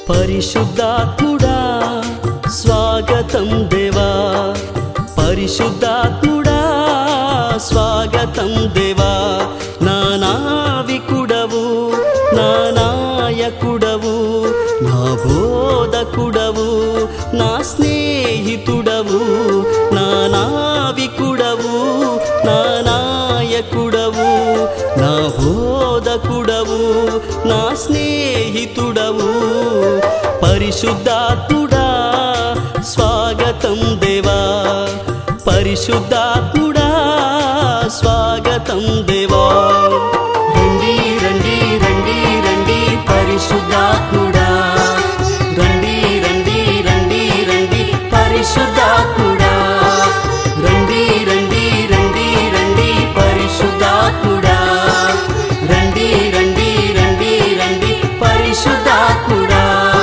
పరిశుద్ధాత్ముడా స్వాగతం దేవా పరిశుద్ధాత్ముడా స్వాగతం దేవా నా నావికుడవు నా నాయకుడవు నా బోధకుడవు నా స్నేహితుడవు నా నావికుడవు నా నాయకుడవు నా బోధకుడవు నా స్నేహితుడవు పరిశుద్ధాత్ముడా స్వాగతం దేవా పరిశుద్ధాత్ముడా స్వాగతం దేవా రండి రండి రండి రండి పరిశుద్ధాత్ముడా రండి రండి రండి రండి పరిశుద్ధాత్ముడా రండి రండి రండి రండి పరిశుద్ధాత్ముడా రండి రండి రండి రండి పరిశుద్ధాత్ముడా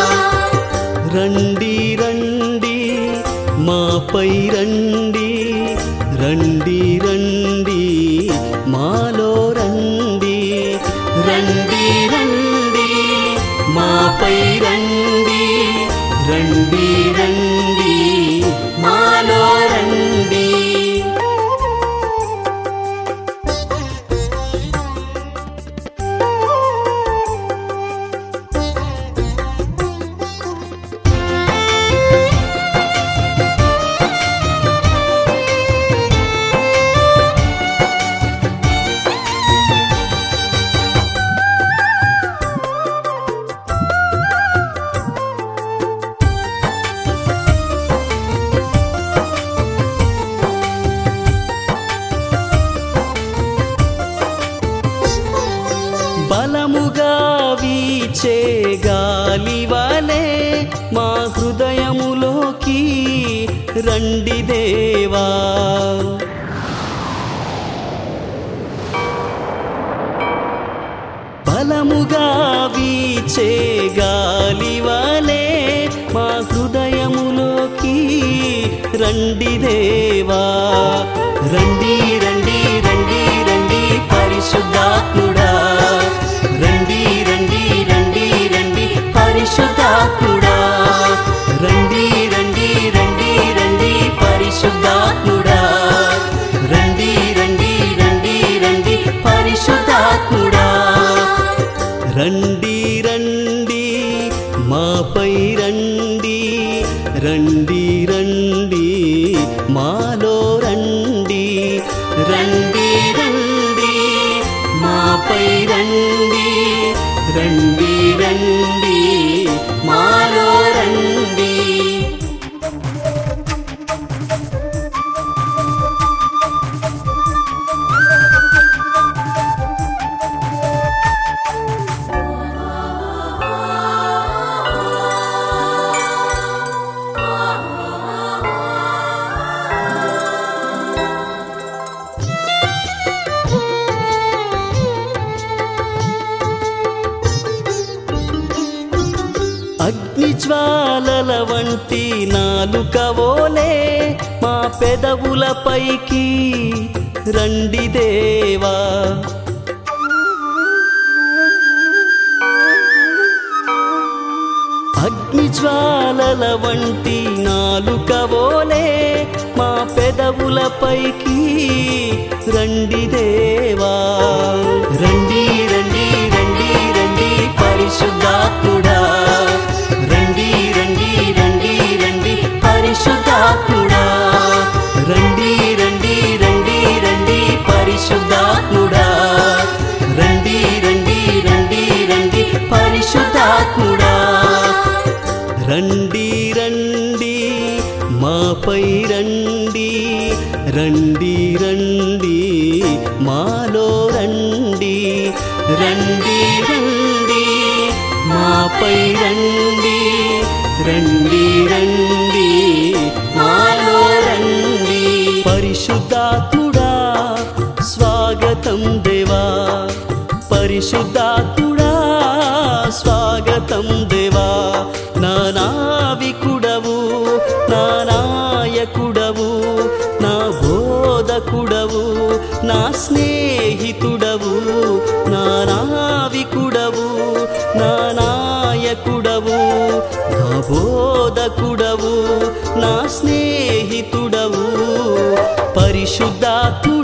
రండి రండి మాపై రండి రండి రండి మాలో రండి రండి రండి మాపై రండి రండి రండి మాలో రండి బలముగా వీచే గాలివలే మా హృదయములోకి రండి దేవా బలముగా వీచే గాలివలే మా హృదయములోకి రండి దేవా రండి రండి రండి రండి పరిశుద్ధాత్ముడా రండి రండి రండి రండి పరిశుద్ధాత్ముడా రండి రండి రండి రండి పరిశుద్ధాత్ముడా రండి రండి రండి రండి పరిశుద్ధాత్ముడా రండి రండి మాపై రండి రండి రండి మాలో రండి రండి రండి మాపై రండి రండి రండి మాలో రండి అగ్నిజ్వాలల వంటి నాలుకవోలే మా పెదవులపైకి రండి దేవా అగ్నిజ్వాలల వంటి నాలుకవోలే మా పెదవులపైకి రండి దేవా రండి రండి రండి రండి పరిశుద్ధాత్ముడా రండి రండి రండి రండి పరిశుద్ధాత్ముడా రండి రండి రండి రండి పరిశుద్ధాత్ముడా రండి రండి రండి రండి పరిశుద్ధాత్ముడా రండి రండి మాపై రండి రండి రండి మాలో రండి రండి రండి మాపై రండి రండి రండి మాలో రండి పరిశుద్ధాత్ముడా స్వాగతం దేవా పరిశుద్ధాత్ముడా స్వాగతం దేవా నా నావికుడవు నా నాయకుడవు నా బోధకుడవు నా స్నేహితుడవు నా నావికుడవు నా నాయకుడవు నా స్నేహితుడవు పరిశుద్ధాత్మ